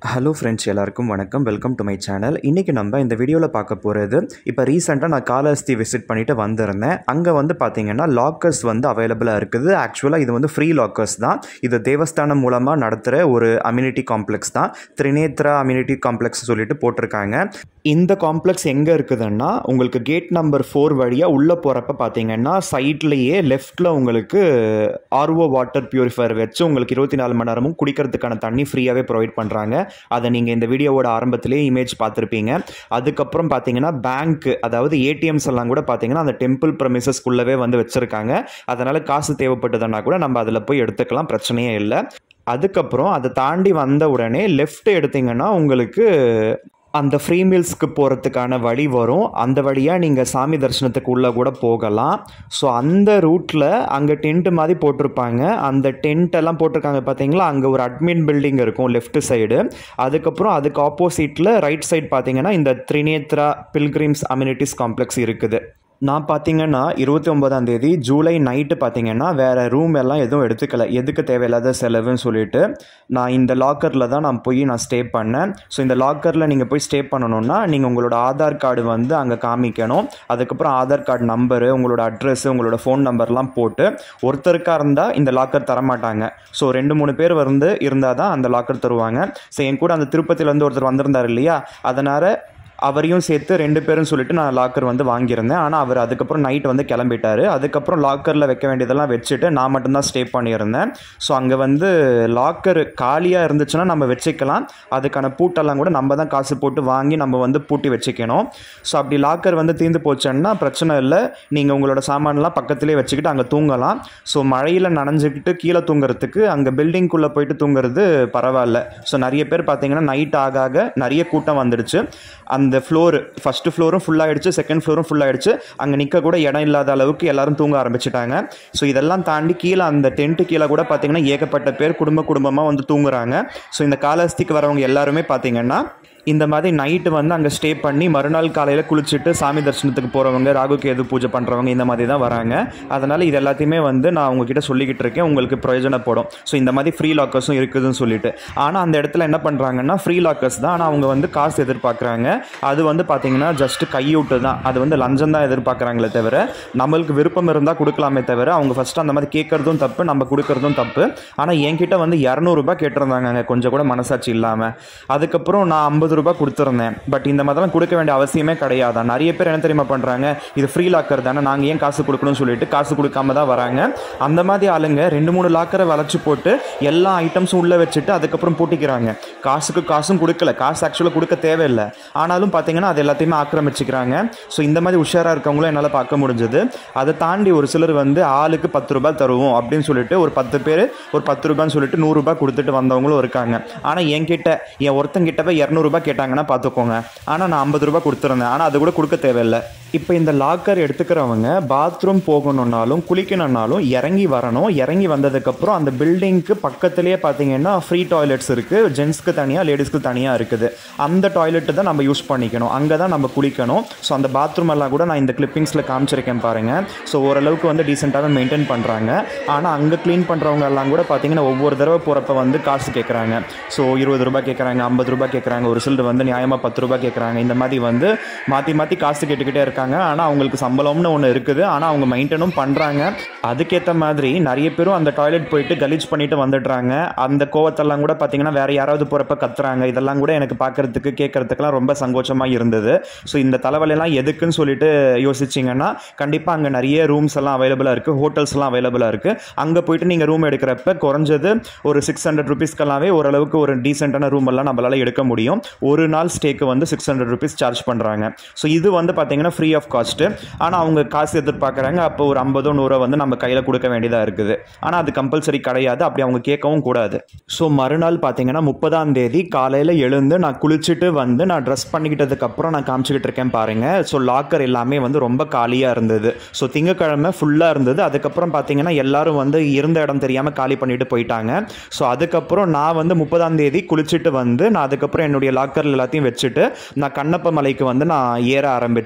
hello friends எல்லாருக்கும் வணக்கம் welcome to my channel இன்றைக்கி நம்ம இந்த வீடியோவில் பார்க்க போகிறது இப்போ ரீசெண்டாக நான் காலஹஸ்தி விசிட் பண்ணிவிட்டு வந்திருந்தேன் அங்கே வந்து பார்த்தீங்கன்னா லாக்கர்ஸ் வந்து அவைலபிளாக இருக்குது ஆக்சுவலாக இது வந்து ஃப்ரீ லாக்கர்ஸ் தான் இது தேவஸ்தானம் மூலமாக நடத்துகிற ஒரு அம்யூனிட்டி காம்ப்ளெக்ஸ் தான் திரிநேத்ரா அம்யூனிட்டி காம்ப்ளெக்ஸ் சொல்லிட்டு போட்டிருக்காங்க இந்த காம்ப்ளெக்ஸ் எங்கே இருக்குதுன்னா உங்களுக்கு கேட் நம்பர் ஃபோர் வழியாக உள்ளே போகிறப்ப பார்த்தீங்கன்னா சைட்லேயே லெஃப்ட்டில் உங்களுக்கு ஆர்ஓ வாட்டர் பியூரிஃபையர் வச்சு உங்களுக்கு இருபத்தி நாலு மணி நேரமும் குடிக்கிறதுக்கான தண்ணி ஃப்ரீயாகவே ப்ரொவைட் பண்ணுறாங்க அதை நீங்கள் இந்த வீடியோவோட ஆரம்பத்திலே இமேஜ் பார்த்துருப்பீங்க அதுக்கப்புறம் பார்த்தீங்கன்னா பேங்க் அதாவது ஏடிஎம்ஸ் எல்லாம் கூட பார்த்தீங்கன்னா அந்த டெம்பிள் ப்ரமிசஸ்க்குள்ளவே வந்து வச்சுருக்காங்க அதனால் காசு தேவைப்பட்டதுன்னா கூட நம்ம அதில் போய் எடுத்துக்கலாம் பிரச்சனையே இல்லை அதுக்கப்புறம் அதை தாண்டி வந்த உடனே லெஃப்ட் எடுத்தீங்கன்னா உங்களுக்கு அந்த ஃப்ரீ மீல்ஸ்க்கு போகிறதுக்கான வழி வரும் அந்த வழியாக நீங்கள் சாமி தரிசனத்துக்கு உள்ளே கூட போகலாம் ஸோ அந்த ரூட்டில் அங்கே டென்ட் மாதிரி போட்டிருப்பாங்க அந்த டென்ட் எல்லாம் போட்டிருக்காங்க பார்த்தீங்களா அங்கே ஒரு அட்மின் பில்டிங் இருக்கும் லெஃப்ட் சைடு அதுக்கப்புறம் அதுக்கு ஆப்போசிட்டில் ரைட் சைடு பார்த்தீங்கன்னா இந்த த்ரிநேத்ரா பில்கிரிம்ஸ் அம்யூனிட்டிஸ் காம்ப்ளெக்ஸ் இருக்குது நான் பார்த்தீங்கன்னா இருபத்தி ஒன்பதாம் தேதி ஜூலை நைட்டு பார்த்தீங்கன்னா வேறு ரூம் எல்லாம் எதுவும் எடுத்துக்கல எதுக்கு தேவையில்லாத செலவுன்னு சொல்லிட்டு நான் இந்த லாக்கரில் தான் நான் போய் நான் ஸ்டே பண்ணேன் ஸோ இந்த லாக்கரில் நீங்கள் போய் ஸ்டே பண்ணணுன்னா நீங்கள் உங்களோட ஆதார் கார்டு வந்து அங்கே காமிக்கணும் அதுக்கப்புறம் ஆதார் கார்டு நம்பரு உங்களோட அட்ரஸ் உங்களோட ஃபோன் நம்பர்லாம் போட்டு ஒருத்தருக்காக இருந்தால் இந்த லாக்கர் தரமாட்டாங்க ஸோ ரெண்டு மூணு பேர் வந்து இருந்தால் தான் அந்த லாக்கர் தருவாங்க ஸோ என் கூட அந்த திருப்பதியிலேருந்து ஒருத்தர் வந்திருந்தார் இல்லையா அதனால் அவரையும் சேர்த்து ரெண்டு பேரும் சொல்லிட்டு நான் லாக்கர் வந்து வாங்கியிருந்தேன் ஆனால் அவர் அதுக்கப்புறம் நைட் வந்து கிளம்பிட்டார் அதுக்கப்புறம் லாக்கரில் வைக்க வேண்டியதெல்லாம் வச்சுட்டு நான் மட்டும்தான் ஸ்டே பண்ணியிருந்தேன் ஸோ அங்கே வந்து லாக்கர் காலியாக இருந்துச்சுன்னா நம்ம வச்சுக்கலாம் அதுக்கான பூட்டெல்லாம் கூட நம்ம தான் காசு போட்டு வாங்கி நம்ம வந்து பூட்டி வச்சுக்கணும் ஸோ அப்படி லாக்கர் வந்து தீர்ந்து போச்சுன்னா பிரச்சனை இல்லை நீங்கள் உங்களோட சாமான்லாம் பக்கத்துலேயே வச்சுக்கிட்டு அங்கே தூங்கலாம் ஸோ மழையில் நனைஞ்சிக்கிட்டு கீழே தூங்குறதுக்கு அங்கே பில்டிங்குள்ளே போயிட்டு தூங்குறது பரவாயில்ல ஸோ நிறைய பேர் பார்த்தீங்கன்னா நைட் ஆக ஆக நிறைய கூட்டம் வந்துடுச்சு அந்த ஃப்ளோரு ஃபஸ்ட்டு ஃப்ளோரும் ஃபுல்லாகிடுச்சு செகண்ட் ஃப்ளோரும் ஃபுல்லாகிடுச்சு அங்கே நிற்க கூட இடம் இல்லாத அளவுக்கு எல்லாரும் தூங்க ஆரம்பிச்சிட்டாங்க ஸோ இதெல்லாம் தாண்டி கீழே அந்த டென்ட்டு கீழே கூட பார்த்தீங்கன்னா ஏகப்பட்ட பேர் குடும்ப குடும்பமாக வந்து தூங்குறாங்க ஸோ இந்த காலஹஸ்திக்கு வரவங்க எல்லாருமே பார்த்தீங்கன்னா இந்த மாதிரி நைட்டு வந்து அங்கே ஸ்டே பண்ணி மறுநாள் காலையில் குளிச்சுட்டு சாமி தரிசனத்துக்கு போகிறவங்க ராகு கேது பூஜை பண்ணுறவங்க இந்த மாதிரி தான் வராங்க அதனால் இது எல்லாத்தையுமே வந்து நான் உங்ககிட்ட சொல்லிக்கிட்டு இருக்கேன் உங்களுக்கு பிரயோஜனப்படும் ஸோ இந்த மாதிரி ஃப்ரீ லாக்கர்ஸும் இருக்குதுன்னு சொல்லிட்டு ஆனால் அந்த இடத்துல என்ன பண்ணுறாங்கன்னா ஃப்ரீ லாக்கர்ஸ் தான் ஆனால் அவங்க வந்து காசு எதிர்பார்க்குறாங்க அது வந்து பார்த்தீங்கன்னா ஜஸ்ட் கையூட்டு தான் அது வந்து லஞ்சம் தான் எதிர்பார்க்குறாங்களே தவிர நம்மளுக்கு விருப்பம் இருந்தால் கொடுக்கலாமே தவிர அவங்க ஃபஸ்ட்டு அந்த மாதிரி கேட்குறதும் தப்பு நம்ம கொடுக்குறதும் தப்பு ஆனால் என்கிட்ட வந்து இரநூறுபா கேட்டிருந்தாங்க கொஞ்சம் கூட மனசாட்சி இல்லாமல் அதுக்கப்புறம் நான் ஐம்பது ரூபாய் கொடுத்துருந்தேன் பட் இந்த மாதிரிலாம் கொடுக்க வேண்டிய அவசியமே கிடையாது நிறைய பேர் என்ன தெரியுமா பண்ணுறாங்க இது ஃப்ரீ லாக்கர் தானே நாங்கள் ஏன் காசு கொடுக்கணும்னு சொல்லிட்டு காசு கொடுக்காம தான் வராங்க அந்த மாதிரி ஆளுங்க ரெண்டு மூணு லாக்கரை வளைச்சு போட்டு எல்லா ஐட்டம்ஸும் உள்ளே வச்சுட்டு அதுக்கப்புறம் பூட்டிக்கிறாங்க காசுக்கு காசும் கொடுக்கல காசு ஆக்சுவலாக கொடுக்க தேவையில்லை ஆனாலும் பார்த்தீங்கன்னா அது எல்லாத்தையுமே ஆக்கிரமிச்சுக்கிறாங்க ஸோ இந்த மாதிரி உஷாராக இருக்கவங்களும் என்னால் பார்க்க முடிஞ்சது அதை தாண்டி ஒரு சிலர் வந்து ஆளுக்கு பத்து ரூபாய் தருவோம் அப்படின்னு சொல்லிட்டு ஒரு பத்து பேர் ஒரு பத்து ரூபான்னு சொல்லிட்டு நூறுரூபா கொடுத்துட்டு வந்தவங்களும் இருக்காங்க ஆனால் என்கிட்ட என் ஒருத்தங்கிட்ட போய் இரநூறுபா கேட்டாங்கன்னா பார்த்துக்கோங்க ஆனால் நான் ஐம்பது ரூபா கொடுத்துருந்தேன் ஆனால் அது கூட கொடுக்க தேவையில்லை இப்போ இந்த லாக்கர் எடுத்துக்கிறவங்க பாத்ரூம் போகணுன்னாலும் குளிக்கணுன்னாலும் இறங்கி வரணும் இறங்கி வந்ததுக்கப்புறம் அந்த பில்டிங்க்கு பக்கத்துலேயே பார்த்தீங்கன்னா ஃப்ரீ டாய்லெட்ஸ் இருக்குது ஜென்ஸ்க்கு தனியாக லேடிஸ்க்கு தனியாக இருக்குது அந்த டாய்லெட்டு தான் நம்ம யூஸ் பண்ணிக்கணும் அங்கே தான் நம்ம குளிக்கணும் ஸோ அந்த பாத்ரூம் எல்லாம் கூட நான் இந்த கிளிப்பிங்ஸில் காமிச்சிருக்கேன் பாருங்கள் ஸோ ஓரளவுக்கு வந்து டீசெண்டாகவே மெயின்டைன் பண்ணுறாங்க ஆனால் அங்கே க்ளீன் பண்ணுறவங்க எல்லாம் கூட பார்த்தீங்கன்னா ஒவ்வொரு தடவை போகிறப்ப வந்து காசு கேட்குறாங்க ஸோ இருபது ரூபாய் கேட்குறாங்க ஐம்பது ரூபாய் கேட்குறாங்க ஒரு சிலர் வந்து நியாயமாக பத்து ரூபாய் கேட்குறாங்க இந்த மாதிரி வந்து மாற்றி மாற்றி காசு கேட்டுக்கிட்டே இருக்காங்க ஆனால் அவங்களுக்கு சம்பளம்னு ஒன்று இருக்குது ஆனால் அவங்க மெயின்டைனும் பண்ணுறாங்க அதுக்கேற்ற மாதிரி நிறைய பேரும் அந்த டாய்லெட் போயிட்டு கலீஜ் பண்ணிட்டு வந்துடுறாங்க அந்த கோவத்தெல்லாம் கூட பார்த்தீங்கன்னா வேற யாராவது போகிறப்ப கத்துறாங்க இதெல்லாம் கூட எனக்கு பார்க்கறதுக்கு கேட்கறதுக்குலாம் ரொம்ப சங்கோச்சமாக இருந்தது ஸோ இந்த தலைவலியெல்லாம் எதுக்குன்னு சொல்லிட்டு யோசிச்சிங்கன்னா கண்டிப்பாக அங்கே நிறைய ரூம்ஸ் எல்லாம் அவைலபிளாக இருக்குது ஹோட்டல்ஸ்லாம் அவைலபிளாக இருக்குது அங்கே போயிட்டு நீங்கள் ரூம் எடுக்கிறப்ப குறைஞ்சது ஒரு சிக்ஸ் ஹண்ட்ரட் ருபீஸ்க்கெல்லாமே ஓரளவுக்கு ஒரு டீசெண்டான ரூம் எல்லாம் நம்மளால் எடுக்க முடியும் ஒரு நாள் ஸ்டேக்கு வந்து சிக்ஸ் ஹண்ட்ரட் ருபீஸ் சார்ஜ் பண்ணுறாங்க ஸோ இது வந்து பார்த்தீங்கன்னா ஃப்ரீ ஆஃப் காஸ்ட்டு ஆனால் அவங்க காசு எதிர்பார்க்குறாங்க அப்போ ஒரு ஐம்பதோ நூறோ வந்து நம்ம கையில் கொடுக்க வேண்டியதாக இருக்குது ஆனால் அது கம்பல்சரி கிடையாது அப்படி அவங்க கேட்கவும் கூடாது ஸோ மறுநாள் பார்த்தீங்கன்னா முப்பதாம் தேதி காலையில் எழுந்து நான் குளிச்சுட்டு வந்து நான் ட்ரெஸ் பண்ணிக்கிட்டதுக்கு அப்புறம் நான் காமிச்சிக்கிட்டு இருக்கேன் பாருங்கள் ஸோ லாக்கர் எல்லாமே வந்து ரொம்ப காலியாக இருந்தது ஸோ திங்கக்கிழமை ஃபுல்லாக இருந்தது அதுக்கப்புறம் பார்த்தீங்கன்னா எல்லாரும் வந்து இருந்த இடம் தெரியாமல் காலி பண்ணிட்டு போயிட்டாங்க ஸோ அதுக்கப்புறம் நான் வந்து முப்பதாம் தேதி குளிச்சுட்டு வந்து நான் அதுக்கப்புறம் என்னுடைய லாக்கர் எல்லாத்தையும் வச்சுட்டு நான் கண்ணப்ப மலைக்கு வந்து நான் ஏற ஆரம்பித்தேன்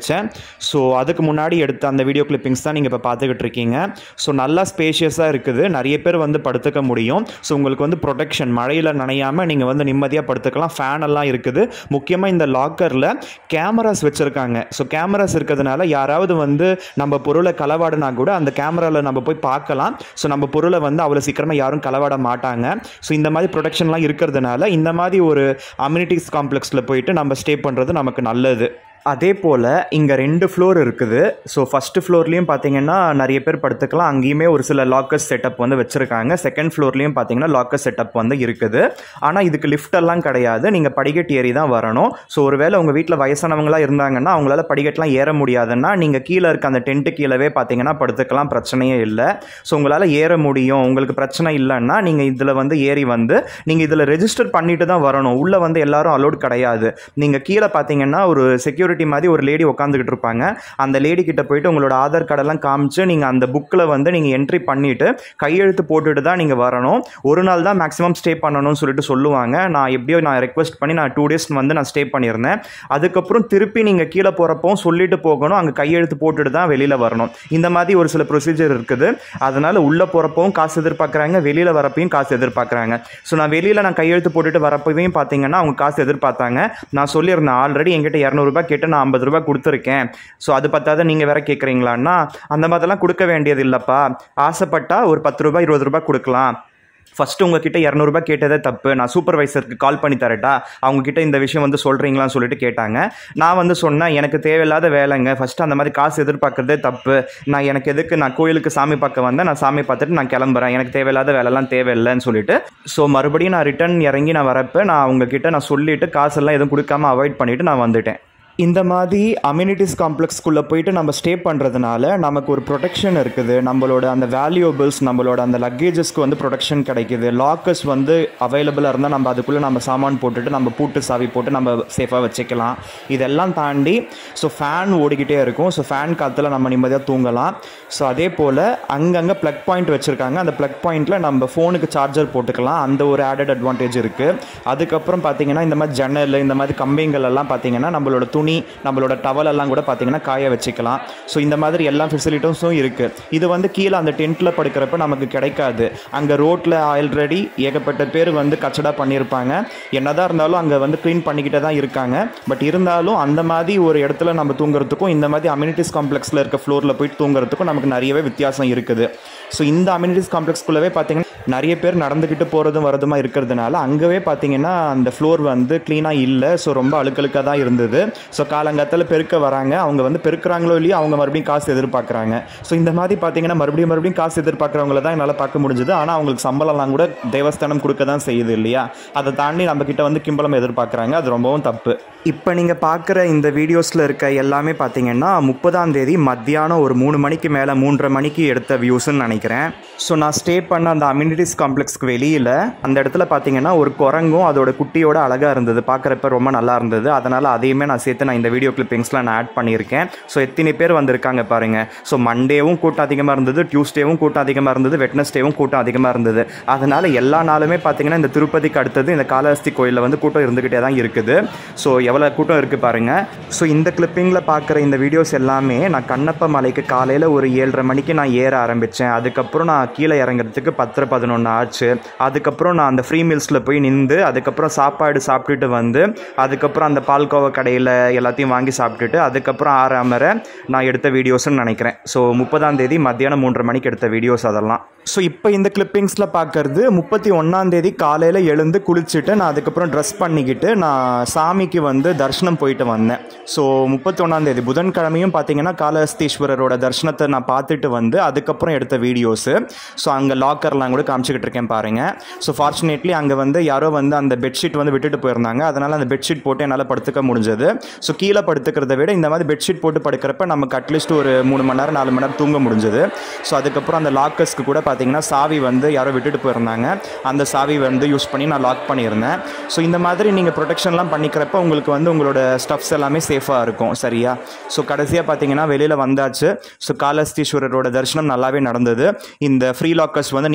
ஸோ அதுக்கு முன்னாடி எடுத்த அந்த வீடியோ கிளிப்பிங்ஸ் தான் நீங்கள் இப்போ பார்த்துக்கிட்டு இருக்கீங்க ஸோ நல்லா ஸ்பேஷியஸாக இருக்குது நிறைய பேர் வந்து படுத்துக்க முடியும் ஸோ உங்களுக்கு வந்து ப்ரொடெக்ஷன் மழையில் நனையாமல் நீங்கள் வந்து நிம்மதியாக படுத்துக்கலாம் ஃபேன் எல்லாம் இருக்குது முக்கியமாக இந்த லாக்கரில் கேமராஸ் வச்சுருக்காங்க ஸோ கேமராஸ் இருக்கிறதுனால யாராவது வந்து நம்ம பொருளை களவாடினா கூட அந்த கேமராவில் நம்ம போய் பார்க்கலாம் ஸோ நம்ம பொருளை வந்து அவ்வளோ சீக்கிரமாக யாரும் களவாட மாட்டாங்க ஸோ இந்த மாதிரி ப்ரொடெக்ஷன்லாம் இருக்கிறதுனால இந்த மாதிரி ஒரு அம்யூனிட்டிஸ் காம்ப்ளெக்ஸில் போயிட்டு நம்ம ஸ்டே பண்ணுறது நமக்கு நல்லது அதே போல் இங்கே ரெண்டு ஃப்ளோர் இருக்குது ஸோ ஃபஸ்ட்டு ஃப்ளோர்லேயும் பார்த்தீங்கன்னா நிறைய பேர் படுத்துக்கலாம் அங்கேயுமே ஒரு சில லாக்கர்ஸ் செட்டப் வந்து வச்சுருக்காங்க செகண்ட் ஃப்ளோர்லேயும் பார்த்தீங்கன்னா லாக்கர் செட்டப் வந்து இருக்குது ஆனால் இதுக்கு lift எல்லாம் கிடையாது நீங்கள் படிக்கட்டு ஏறி தான் வரணும் ஸோ ஒருவேளை உங்கள் வீட்டில் வயசானவங்களாம் இருந்தாங்கன்னா அவங்களால படிக்கட்டுலாம் ஏற முடியாதுன்னா நீங்கள் கீழே இருக்க அந்த டென்ட்டு கீழவே பார்த்தீங்கன்னா படுத்துக்கலாம் பிரச்சனையே இல்லை ஸோ உங்களால் ஏற முடியும் உங்களுக்கு பிரச்சனை இல்லைன்னா நீங்கள் இதில் வந்து ஏறி வந்து நீங்கள் இதில் ரெஜிஸ்டர் பண்ணிட்டு தான் வரணும் உள்ளே வந்து எல்லாரும் அலோட் கிடையாது நீங்கள் கீழே பார்த்தீங்கன்னா ஒரு செக்யூரிட்டி மாதிரி ஒரு லேடி உட்காந்துக்கிட்டு இருப்பாங்க அந்த லேடி கிட்ட போயிட்டு உங்களோட ஆதார் கார்டெல்லாம் காமிச்சு நீங்கள் அந்த புக்கில் வந்து நீங்கள் என்ட்ரி பண்ணிவிட்டு கையெழுத்து போட்டுட்டு தான் நீங்கள் வரணும் ஒரு நாள் தான் மேக்ஸிமம் ஸ்டே பண்ணணும்னு சொல்லிட்டு சொல்லுவாங்க நான் எப்படியோ நான் ரெக்வஸ்ட் பண்ணி நான் டூ டேஸ் வந்து நான் ஸ்டே பண்ணியிருந்தேன் அதுக்கப்புறம் திருப்பி நீங்கள் கீழே போகிறப்பவும் சொல்லிட்டு போகணும் அங்கே கையெழுத்து போட்டுட்டு தான் வெளியில் வரணும் இந்த மாதிரி ஒரு சில ப்ரொசீஜர் இருக்குது அதனால் உள்ளே போகிறப்பவும் காசு எதிர்பார்க்குறாங்க வெளியில் வரப்பையும் காசு எதிர்பார்க்குறாங்க ஸோ நான் வெளியில் நான் கையெழுத்து போட்டுட்டு வரப்பவையும் பார்த்தீங்கன்னா அவங்க காசு எதிர்பார்த்தாங்க நான் சொல்லியிருந்தேன் ஆல்ரெடி என்கிட்ட இரநூறுபா கேட்டு நான் ஐம்பது ரூபாய் கொடுத்துருக்கேன் ஸோ அது பத்தாத நீங்கள் வேற கேட்குறீங்களான்னா அந்த மாதிரிலாம் கொடுக்க வேண்டியது இல்லைப்பா ஆசைப்பட்டா ஒரு பத்து ரூபாய் இருபது ரூபாய் கொடுக்கலாம் ஃபஸ்ட்டு உங்ககிட்ட இரநூறுபா கேட்டதே தப்பு நான் சூப்பர்வைசருக்கு கால் பண்ணி தரட்டா அவங்கக்கிட்ட இந்த விஷயம் வந்து சொல்கிறீங்களான்னு சொல்லிட்டு கேட்டாங்க நான் வந்து சொன்னேன் எனக்கு தேவையில்லாத வேலைங்க ஃபஸ்ட்டு அந்த மாதிரி காசு எதிர்பார்க்குறதே தப்பு நான் எனக்கு எதுக்கு நான் கோயிலுக்கு சாமி பார்க்க வந்தேன் நான் சாமி பார்த்துட்டு நான் கிளம்புறேன் எனக்கு தேவையில்லாத வேலைலாம் தேவையில்லைன்னு சொல்லிட்டு ஸோ மறுபடியும் நான் ரிட்டர்ன் இறங்கி நான் வரப்போ நான் அவங்கக்கிட்ட நான் சொல்லிவிட்டு காசெல்லாம் எதுவும் கொடுக்காம அவாய்ட் பண்ணிவிட்டு நான் வந்துட்டேன் இந்த மாதிரி அம்யூனிட்டிஸ் காம்ப்ளெக்ஸ்க்குள்ளே போயிட்டு நம்ம ஸ்டே பண்ணுறதுனால நமக்கு ஒரு ப்ரொடெக்ஷன் இருக்குது நம்மளோட அந்த வேல்யூபிள்ஸ் நம்மளோட அந்த லக்கேஜஸ்க்கு வந்து ப்ரொடெக்ஷன் கிடைக்குது லாக்கர்ஸ் வந்து அவைலபிளாக இருந்தால் நம்ம அதுக்குள்ளே நம்ம சாமான் போட்டுட்டு நம்ம பூட்டு சாவி போட்டு நம்ம சேஃபாக வச்சுக்கலாம் இதெல்லாம் தாண்டி ஸோ ஃபேன் ஓடிக்கிட்டே இருக்கும் ஸோ ஃபேன் காற்றுல நம்ம நிம்மதியாக தூங்கலாம் ஸோ அதே போல் அங்கங்கே ப்ளக் பாயிண்ட் வச்சுருக்காங்க அந்த ப்ளக் பாயிண்ட்டில் நம்ம ஃபோனுக்கு சார்ஜர் போட்டுக்கலாம் அந்த ஒரு ஆடட் அட்வான்டேஜ் இருக்குது அதுக்கப்புறம் பார்த்தீங்கன்னா இந்த மாதிரி ஜன்னல் இந்த மாதிரி கம்பிங்கள் எல்லாம் பார்த்தீங்கன்னா நம்மளோட துணி நம்மளோட டவல் எல்லாம் கூட பார்த்தீங்கன்னா காய வச்சுக்கலாம் ஸோ இந்த மாதிரி எல்லா ஃபெசிலிட்டிஸும் இருக்குது இது வந்து கீழே அந்த டென்ட்டில் படுக்கிறப்ப நமக்கு கிடைக்காது அங்கே ரோட்டில் ஆல்ரெடி ஏகப்பட்ட பேர் வந்து கச்சடா பண்ணியிருப்பாங்க என்னதான் இருந்தாலும் அங்கே வந்து க்ளீன் பண்ணிக்கிட்டே தான் இருக்காங்க பட் இருந்தாலும் அந்த மாதிரி ஒரு இடத்துல நம்ம தூங்குறதுக்கும் இந்த மாதிரி அம்யூனிட்டிஸ் காம்ப்ளெக்ஸில் இருக்க ஃப்ளோரில் போயிட்டு தூங்குறதுக்கும் நமக்கு நிறையவே வித்தியாசம் இருக்குது ஸோ இந்த அம்யூனிட்டிஸ் காம்ப்ளெக்ஸ்குள்ளவே பார்த்தீங்கன்னா நிறைய பேர் நடந்துக்கிட்டு போகிறதும் வரதுமா இருக்கிறதுனால அங்கவே பார்த்தீங்கன்னா அந்த ஃப்ளோர் வந்து க்ளீனாக இல்லை ஸோ ரொம்ப அழுக்கழுக்காக தான் இருந்தது ஸோ காலங்காத்தில் பெருக்க வராங்க அவங்க வந்து பெருக்குறாங்களோ இல்லையோ அவங்க மறுபடியும் காசு எதிர்பார்க்குறாங்க ஸோ இந்த மாதிரி பார்த்தீங்கன்னா மறுபடியும் மறுபடியும் காசு எதிர்பார்க்குறவங்கள தான் என்னால் பார்க்க முடிஞ்சுது ஆனால் அவங்களுக்கு சம்பளம்லாம் கூட தேவஸ்தானம் கொடுக்க தான் செய்யுது இல்லையா அதை தாண்டி நம்ம கிட்ட வந்து கிம்பளம் எதிர்பார்க்குறாங்க அது ரொம்பவும் தப்பு இப்போ நீங்கள் பார்க்குற இந்த வீடியோஸில் இருக்க எல்லாமே பார்த்தீங்கன்னா முப்பதாம் தேதி மத்தியானம் ஒரு மூணு மணிக்கு மேலே மூன்றரை மணிக்கு எடுத்த வியூஸ்ன்னு நினைக்கிறேன் ஸோ நான் ஸ்டே பண்ண அந்த அம்யூனிட்டிஸ் காம்ப்ளெக்ஸ்க்கு வெளியில் அந்த இடத்துல பார்த்தீங்கன்னா ஒரு குரங்கும் அதோட குட்டியோட அழகாக இருந்தது பார்க்குறப்ப ரொம்ப நல்லா இருந்தது அதனால் அதையுமே நான் சேர்த்து நான் இந்த வீடியோ கிளிப்பிங்ஸில் நான் ஆட் பண்ணியிருக்கேன் ஸோ எத்தனை பேர் வந்திருக்காங்க பாருங்கள் ஸோ மண்டேவும் கூட்டம் அதிகமாக இருந்தது டியூஸ்டேவும் கூட்டம் அதிகமாக இருந்தது வெட்னஸ்டேவும் கூட்டம் அதிகமாக இருந்தது அதனால் எல்லா நாளுமே பார்த்தீங்கன்னா இந்த திருப்பதிக்கு அடுத்தது இந்த காளஹஸ்தி கோயிலில் வந்து கூட்டம் இருந்துக்கிட்டே தான் இருக்குது ஸோ எவ்வளோ கூட்டம் இருக்குது பாருங்கள் ஸோ இந்த கிளிப்பிங்கில் பார்க்குற இந்த வீடியோஸ் எல்லாமே நான் கண்ணப்ப மலைக்கு காலையில் ஒரு ஏழரை மணிக்கு நான் ஏற ஆரம்பித்தேன் அதுக்கப்புறம் நான் கீழே இறங்குறதுக்கு பத்தரை பதினொன்று ஆச்சு அதுக்கப்புறம் நான் அந்த ஃப்ரீ மீல்ஸில் போய் நின்று அதுக்கப்புறம் சாப்பாடு சாப்பிட்டுட்டு வந்து அதுக்கப்புறம் அந்த பால்கோவா கடையில் எல்லாத்தையும் வாங்கி சாப்பிட்டுட்டு அதுக்கப்புறம் ஆறாமரை நான் எடுத்த வீடியோஸ்னு நினைக்கிறேன் ஸோ முப்பதாம் தேதி மத்தியானம் மூன்றரை மணிக்கு எடுத்த வீடியோஸ் அதெல்லாம் ஸோ இப்போ இந்த கிளிப்பிங்ஸில் பார்க்கறது முப்பத்தி ஒன்றாம் தேதி காலையில் எழுந்து குளிச்சுட்டு நான் அதுக்கப்புறம் ட்ரெஸ் பண்ணிக்கிட்டு நான் சாமிக்கு வந்து தரிசனம் போயிட்டு வந்தேன் ஸோ முப்பத்தி ஒன்றாம் தேதி புதன்கிழமையும் பார்த்தீங்கன்னா காலஹஸ்தீஸ்வரரோட தரிசனத்தை நான் பார்த்துட்டு வந்து அதுக்கப்புறம் எடுத்த வீடியோஸு ஸோ அங்கே லாக்கர்லாம் கூட காமிச்சிக்கிட்டு இருக்கேன் பாருங்கள் ஸோ ஃபார்ச்சுனேட்லி அங்கே வந்து யாரோ வந்து அந்த பெட்ஷீட் வந்து விட்டுட்டு போயிருந்தாங்க அதனால் அந்த பெட்ஷீட் போட்டு என்னால் படுத்துக்க முடிஞ்சது ஸோ கீழே படுத்துக்கிறத விட இந்த மாதிரி பெட்ஷீட் போட்டு படுக்கிறப்ப நமக்கு அட்லீஸ்ட் ஒரு மூணு மணி நேரம் நாலு மணி நேரம் தூங்க முடிஞ்சது ஸோ அதுக்கப்புறம் அந்த லாக்கர்ஸ்க்கு கூட பார்த்தீங்கன்னா சாவி வந்து யாரோ விட்டுட்டு போயிருந்தாங்க அந்த சாவி வந்து யூஸ் பண்ணி நான் லாக் பண்ணியிருந்தேன் ஸோ இந்த மாதிரி நீங்கள் ப்ரொடெக்ஷன்லாம் பண்ணிக்கிறப்ப உங்களுக்கு வந்து உங்களோட ஸ்டஃப்ஸ் எல்லாமே சேஃபாக இருக்கும் சரியா ஸோ கடைசியாக பார்த்தீங்கன்னா வெளியில் வந்தாச்சு ஸோ காலஸ்தீஸ்வரரோட தரிசனம் நல்லாவே நடந்தது இந்த ஃப்ரீ லாக்கர்ஸ் வந்து நீங்களும் யூட்டிலைஸ்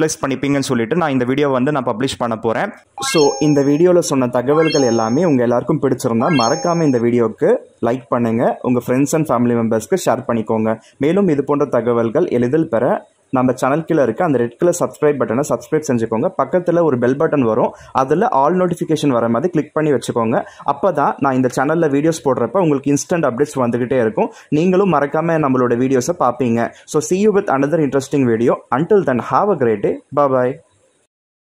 யூட்டிலைஸ் பண்ணிப்பீங்கன்னு சொல்லிட்டு நான் இந்த வீடியோ வந்து நான் பப்ளிஷ் பண்ண போகிறேன் ஸோ இந்த வீடியோவில் சொன்ன தகவல்கள் எல்லாமே உங்கள் எல்லாருக்கும் பிடிச்சிருந்தா மறக்காமல் இந்த வீடியோவுக்கு லைக் பண்ணுங்கள் உங்கள் ஃப்ரெண்ட்ஸ் அண்ட் ஃபேமிலி மெம்பர்ஸ்க்கு ஷேர் பண்ணிக்கோங்க மேலும் இது போன்ற தகவல்கள் எளிதில் பெற நம்ம சேனல் கீழே இருக்க அந்த ரெட் கலர் சப்ஸ்கிரைப் பட்டனை சப்ஸ்கிரைப் செஞ்சுக்கோங்க பக்கத்தில் ஒரு பெல் பட்டன் வரும் அதில் ஆல் நோட்டிஃபிகேஷன் வர மாதிரி கிளிக் பண்ணி வச்சுக்கோங்க அப்போ தான் நான் இந்த சேனலில் வீடியோஸ் போடுறப்ப உங்களுக்கு இன்ஸ்டன்ட் அப்டேட்ஸ் வந்துகிட்டே இருக்கும் நீங்களும் மறக்காமல் நம்மளோட வீடியோஸை பார்ப்பீங்க so see you with another interesting video until then have a great day bye bye